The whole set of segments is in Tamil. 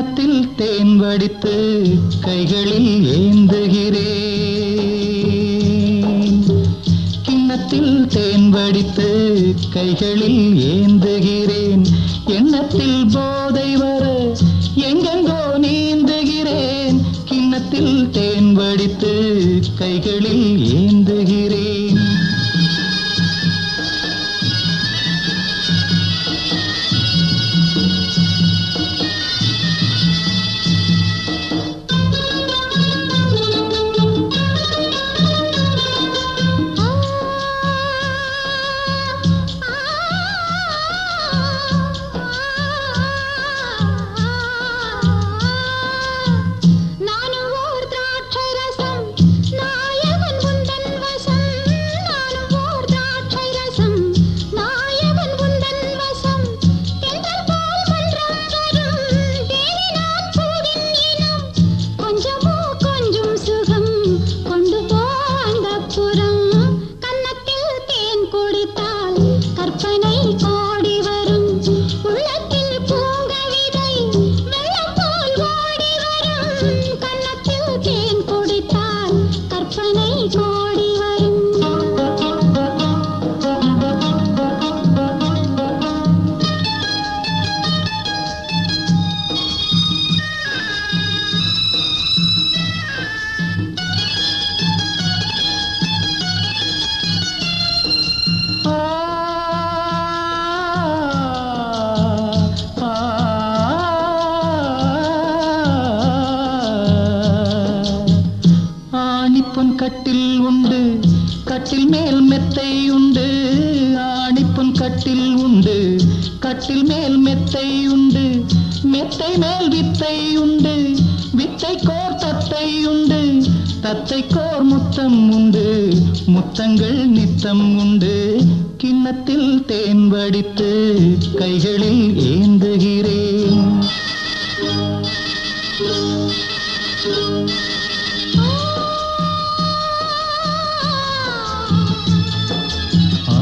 கிண்ணத்தில் தேன் வடித்து கைகளில் ஏந்துகிறேன் கிண்ணத்தில் தேன் வடித்து கைகளில் ஏந்துகிறேன் எண்ணத்தில் போதை வர எங்கெங்கோ நீந்துகிறேன் கிண்ணத்தில் தேன் வடித்து கைகளில் ஏந்துகிறேன் நானும் ஓர் திராட்சை ரசம் நாயகன் உந்தன் வசம் நானும் ஓர் திராட்சை ரசம் நாயகன் உந்தன் வசம் தென்றல் போல் மன்றம் வரும் தேனி நான் பூவின் இனம் கொஞ்சமோ கொஞ்சம் சுகம் கொண்டு போ அந்தப்புறம் கன்னத்தில் தேன் குடித்தால் கற்பனை கோடி வரும் உள்ளத்தில் பூங்கவிதை வெள்ளம் போல் ஓடி வரும் கன்னத்தில் தேன் குடித்தால் கற்பனை கோடி வரும் ஆ, ஆ, ஆணிப்பொன் கட்டில் உண்டு கட்டில் மேல் மெத்தை உண்டு ஆணிப்பொன் கட்டில் உண்டு கட்டில் மேல் மெத்தை உண்டு மெத்தை மேல் வித்தை உண்டு வித்தை கோர் தத்தை உண்டு தத்தை கோர் முத்தம் உண்டு முத்தங்கள் நித்தம் உண்டு கிண்ணத்தில் தேன் வடித்து கைகளில் ஏந்துகிறேன் ஆ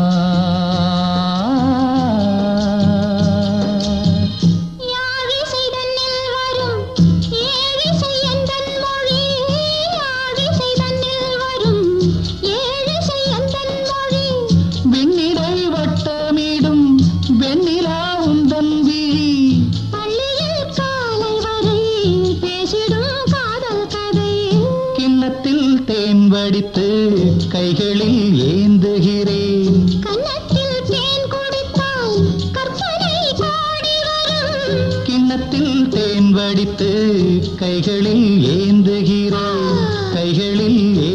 யாழிசை தன்னில் வரும் ஏழிசை எந்தன் மொழி யாழிசை தன்னில் வரும் ஏழிசை எந்தன் மொழி வெண்ணிலை வட்டமிடும் வெண்ணிலா உந்தன் விழி பள்ளியில் காலை வரை பேசிடும் காதல் கதை கிண்ணத்தில் தேன் வடித்து கைகளில் ஏந்துகிறேன் கன்னத்தில் தேன் குடித்தால் கற்பனை கோடி வரும் கிண்ணத்தில் தேன் வடித்து கைகளில் ஏந்துகிறேன் கைகளில்